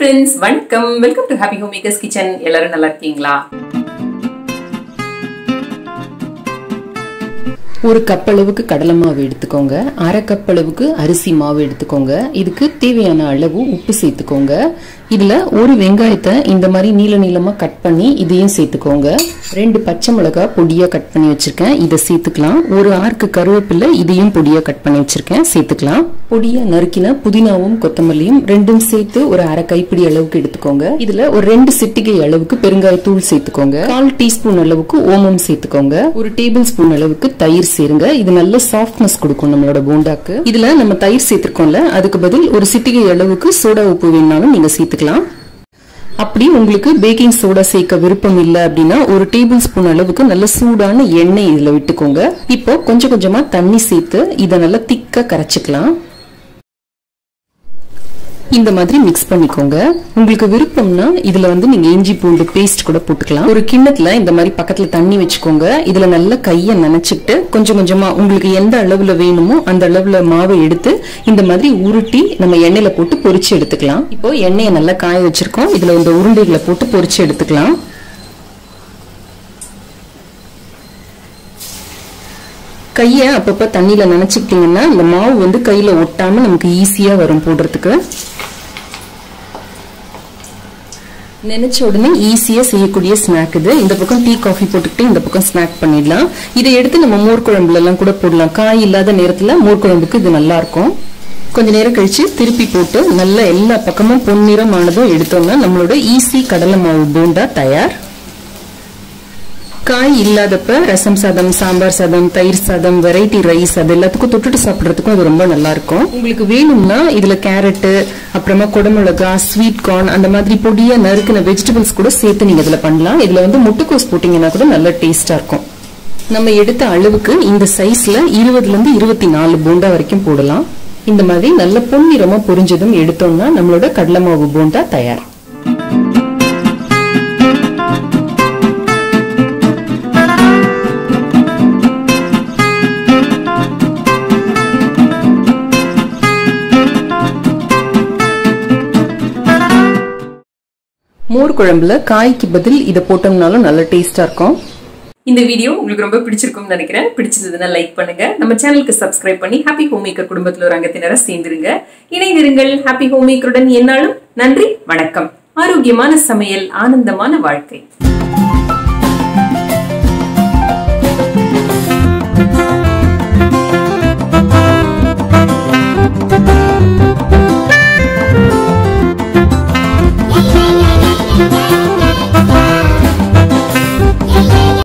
friends வணக்கம் welcome to happy home makers kitchen எல்லாரும் நல்லா இருக்கீங்களா ஒரு கப் அளவுக்கு கடலை மாவு எடுத்துக்கோங்க அரை கப் அளவுக்கு அரிசி மாவு எடுத்துக்கோங்க இதுக்கு தேவையான அளவு உப்பு சேர்த்துக்கோங்க இதுல ஒரு வெங்காயத்தை இந்த மாதிரி நீள நீளமா கட் பண்ணி இதையும் சேர்த்துக்கோங்க ரெண்டு பச்சை மிளகாய் பொடியா கட் பண்ணி வச்சிருக்கேன் இதை சேர்த்துக்கலாம் ஒரு ஆர்க்கு கருவேப்பிலை இதையும் பொடியா கட் பண்ணி வச்சிருக்கேன் சேர்த்துக்கலாம் பொடியா நறுக்கின புதினாவும் கொத்தமல்லியும் ரெண்டும் சேர்த்து ஒரு அரை கைப்பிடி அளவுக்கு எடுத்துக்கோங்க இதுல ஒரு ரெண்டு சிட்டிகை அளவுக்கு பெருங்காயத்தூள் சேர்த்துக்கோங்க கால் டீஸ்பூன் அளவுக்கு ஓமம் சேர்த்துக்கோங்க ஒரு டேபிள் ஸ்பூன் அளவுக்கு தயிர் சேருங்க இது நல்ல சாஃப்ட்னஸ் கொடுக்கும் நம்மளோட போண்டாக்கு இதுல நம்ம தயிர் சேர்த்திருக்கோம்ல அதுக்கு பதில் ஒரு சிட்டிகை அளவுக்கு சோடா உப்பு வேணாலும் நீங்க சேர்த்துக்கலாம் அப்படி உங்களுக்கு பேக்கிங் சோடா சேர்க்க விருப்பம் இல்லை அப்படின்னா ஒரு டேபிள் ஸ்பூன் அளவுக்கு நல்ல சூடான எண்ணெய் இதுல விட்டுக்கோங்க இப்போ கொஞ்சம் கொஞ்சமா தண்ணி சேர்த்து இதை நல்லா திக்கா கரைச்சிக்கலாம் இந்த மாதிரி மிக்ஸ் பண்ணிக்கோங்க உங்களுக்கு விருப்பம்னா இதுல வந்து நீங்க இஞ்சி பூண்டு பேஸ்ட் கூட போட்டுக்கலாம் ஒரு கிண்ணத்துல இந்த மாதிரி பக்கத்துல தண்ணி வச்சுக்கோங்க இதுல நல்ல கைய நனைச்சுக்கிட்டு கொஞ்சம் கொஞ்சமா உங்களுக்கு எந்த அளவுல வேணுமோ அந்த அளவுல மாவை எடுத்து இந்த மாதிரி உருட்டி நம்ம எண்ணெயில போட்டு பொரிச்சு எடுத்துக்கலாம் இப்போ எண்ணெயை நல்லா காய வச்சிருக்கோம் இதுல இந்த உருண்டைகளை போட்டு பொரிச்சு எடுத்துக்கலாம் கையை அப்பப்போ தண்ணியில் நினச்சிக்கிட்டிங்கன்னா இந்த மாவு வந்து கையில் ஒட்டாமல் நமக்கு ஈஸியாக வரும் போடுறதுக்கு நினைச்ச உடனே ஈஸியா செய்யக்கூடிய ஸ்நாக் இது இந்த பக்கம் டீ காஃபி போட்டுக்கிட்டு இந்த பக்கம் ஸ்நாக் பண்ணிடலாம் இதை எடுத்து நம்ம மோர் குழம்புல எல்லாம் கூட போடலாம் காய் இல்லாத நேரத்துல மோர் குழம்புக்கு இது நல்லா இருக்கும் கொஞ்ச நேரம் கழிச்சு திருப்பி போட்டு நல்ல எல்லா பக்கமும் பொன்னிறம் ஆனதும் எடுத்தோம்னா நம்மளோட ஈஸி கடலை மாவு போண்டா தயார் காய் இல்லாதப்ப ரசம் சாதம் சாம்பார் சாதம் தயிர் சாதம் வெரைட்டி ரைஸ் அது எல்லாத்துக்கும் தொட்டுட்டு சாப்பிட்றதுக்கும் அது ரொம்ப நல்லா இருக்கும் உங்களுக்கு வேணும்னா இதுல கேரட்டு அப்புறமா குடமிளகா ஸ்வீட் கார்ன் அந்த மாதிரி பொடியா நறுக்கின வெஜிடபிள்ஸ் கூட சேர்த்து நீங்க இதுல பண்ணலாம் இதுல வந்து முட்டைக்கோஸ் போட்டீங்கன்னா கூட நல்ல டேஸ்டா இருக்கும் நம்ம எடுத்த அளவுக்கு இந்த சைஸ்ல இருபதுல இருந்து இருபத்தி நாலு போண்டா வரைக்கும் போடலாம் இந்த மாதிரி நல்ல பொன்னிறமா பொரிஞ்சதும் எடுத்தோம்னா நம்மளோட கடலை மாவு போண்டா தயார் மோர் குழம்புல காய்க்கு பதில் இதை போட்டோம்னாலும் நல்ல டேஸ்டா இருக்கும் இந்த வீடியோ உங்களுக்கு ரொம்ப பிடிச்சிருக்கும்னு நினைக்கிறேன் பிடிச்சிருந்ததுன்னா லைக் பண்ணுங்க நம்ம சேனலுக்கு சப்ஸ்கிரைப் பண்ணி ஹாப்பி ஹோம் மேக்கர் குடும்பத்தில் ஒரு அங்கத்தினரை சேர்ந்துருங்க இணைந்திருங்கள் ஹாப்பி ஹோம் மேக்கருடன் என்னாலும் நன்றி வணக்கம் ஆரோக்கியமான சமையல் ஆனந்தமான வாழ்க்கை